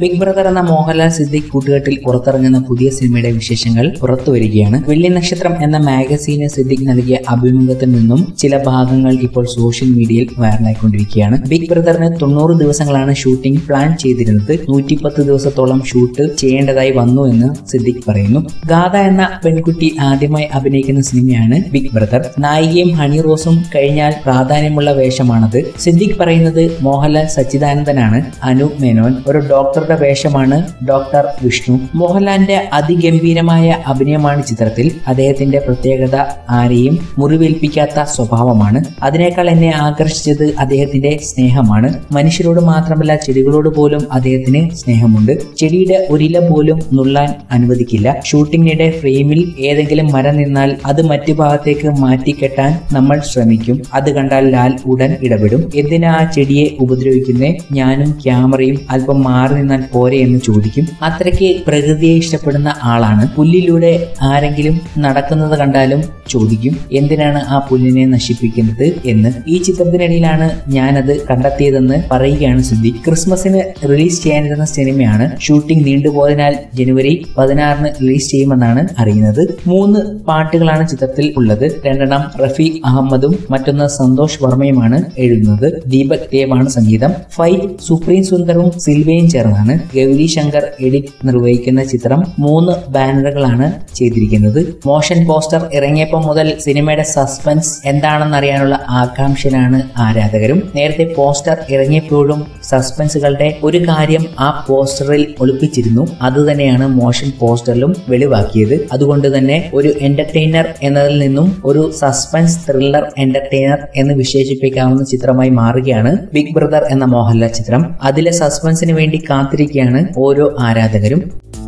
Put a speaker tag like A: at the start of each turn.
A: big brother എന്ന മോഹൻലാൽ സിദ്ദിഖ് കൂട്ടുകെട്ടിൽ പുറത്തിറങ്ങുന്ന പുതിയ സിനിമയുടെ വിശേഷങ്ങൾ പുറത്തുവരികയാണ് വെള്ളി നക്ഷത്രം എന്ന മാഗസീന് സിദ്ദിഖ് നൽകിയ അഭിമുഖത്തിൽ നിന്നും ചില ഭാഗങ്ങൾ ഇപ്പോൾ സോഷ്യൽ മീഡിയയിൽ വൈറലായിക്കൊണ്ടിരിക്കുകയാണ് ബിഗ് ബ്രദറിന് തൊണ്ണൂറ് ദിവസങ്ങളാണ് ഷൂട്ടിംഗ് പ്ലാൻ ചെയ്തിരുന്നത് നൂറ്റിപ്പത്ത് ദിവസത്തോളം ഷൂട്ട് ചെയ്യേണ്ടതായി വന്നു എന്ന് സിദ്ദിഖ് പറയുന്നു ഗാഥ എന്ന പെൺകുട്ടി ആദ്യമായി അഭിനയിക്കുന്ന സിനിമയാണ് ബിഗ് ബ്രദർ നായികയും ഹണി റോസും കഴിഞ്ഞാൽ പ്രാധാന്യമുള്ള വേഷമാണത് സിദ്ദിഖ് പറയുന്നത് മോഹൻലാൽ സച്ചിദാനന്ദനാണ് അനു മേനോൻ ഒരു ഡോക്ടറുടെ വേഷമാണ് ഡോക്ടർ വിഷ്ണു മോഹൻലാലിന്റെ അതിഗംഭീരമായ അഭിനയമാണ് ചിത്രത്തിൽ അദ്ദേഹത്തിന്റെ പ്രത്യേകത ആരെയും മുറിവേൽപ്പിക്കാത്ത സ്വഭാവമാണ് അതിനേക്കാൾ എന്നെ ആകർഷിച്ചത് അദ്ദേഹത്തിന്റെ സ്നേഹമാണ് മനുഷ്യരോട് മാത്രമല്ല ചെടികളോട് പോലും അദ്ദേഹത്തിന് സ്നേഹമുണ്ട് ചെടിയുടെ ഒരില പോലും നുള്ളാൻ അനുവദിക്കില്ല ഷൂട്ടിങ്ങിനിടെ ഫ്രെയിമിൽ ഏതെങ്കിലും മരം നിന്നാൽ അത് മറ്റു ഭാഗത്തേക്ക് മാറ്റിക്കെട്ടാൻ നമ്മൾ ശ്രമിക്കും അത് കണ്ടാൽ ലാൽ ഉടൻ ഇടപെടും എന്തിനാ ആ ചെടിയെ ഉപദ്രവിക്കുന്നേ ഞാനും ക്യാമറയും അല്പം മാറി നിന്നാൽ പോരെ എന്ന് ചോദിക്കും അത്രയ്ക്ക് പ്രകൃതിയെ ഇഷ്ടപ്പെടുന്ന ആളാണ് പുല്ലിലൂടെ ആരെങ്കിലും നടക്കുന്നത് കണ്ടാലും ചോദിക്കും എന്തിനാണ് ആ പുല്ലിനെ നശിപ്പിക്കുന്നത് എന്ന് ഈ ചിത്രത്തിനിടയിലാണ് ഞാനത് കണ്ടെത്തിയതെന്ന് പറയുകയാണ് സിദ്ദി ക്രിസ്മസിന് റിലീസ് ചെയ്യാനിരുന്ന സിനിമയാണ് ഷൂട്ടിംഗ് നീണ്ടുപോയതിനാൽ ജനുവരി പതിനാറിന് റിലീസ് ചെയ്യുമെന്നാണ് അറിയുന്നത് മൂന്ന് പാട്ടുകളാണ് ചിത്രത്തിൽ ഉള്ളത് രണ്ടെണ്ണം റഫീഖ് അഹമ്മദും മറ്റൊന്ന് സന്തോഷ് വർമ്മയുമാണ് എഴുതുന്നത് ദീപക് ദേവാണ് സംഗീതം ഫൈറ്റ് സുപ്രീം സുന്ദറും സിൽവയും ചേർന്നാണ് ഗൗരി ശങ്കർ എഡിറ്റ് നിർവഹിക്കുന്ന ചിത്രം മൂന്ന് ബാനറുകളാണ് ചെയ്തിരിക്കുന്നത് മോഷൻ പോസ്റ്റർ ഇറങ്ങിയപ്പോൾ മുതൽ സിനിമയുടെ സസ്പെൻസ് എന്താണെന്നറിയാനുള്ള ആകാംക്ഷയിലാണ് ആരാധകരും നേരത്തെ പോസ്റ്റർ ഇറങ്ങിയപ്പോഴും സസ്പെൻസുകളുടെ ഒരു കാര്യം ആ പോസ്റ്ററിൽ ഒളിപ്പിച്ചിരുന്നു അതുതന്നെയാണ് മോഷൻ പോസ്റ്ററിലും വെളിവാക്കിയത് അതുകൊണ്ട് തന്നെ ഒരു എന്റർടൈനർ എന്നതിൽ നിന്നും ഒരു സസ്പെൻസ് ത്രില്ലർ എന്റർടൈനർ എന്ന് വിശേഷിപ്പിക്കാവുന്ന ചിത്രമായി മാറുകയാണ് ബിഗ് ബ്രദർ എന്ന മോഹൻലാൽ ചിത്രം അതിലെ സസ്പെൻസിന് വേണ്ടി കാത്തിരിക്കുകയാണ് ഓരോ ആരാധകരും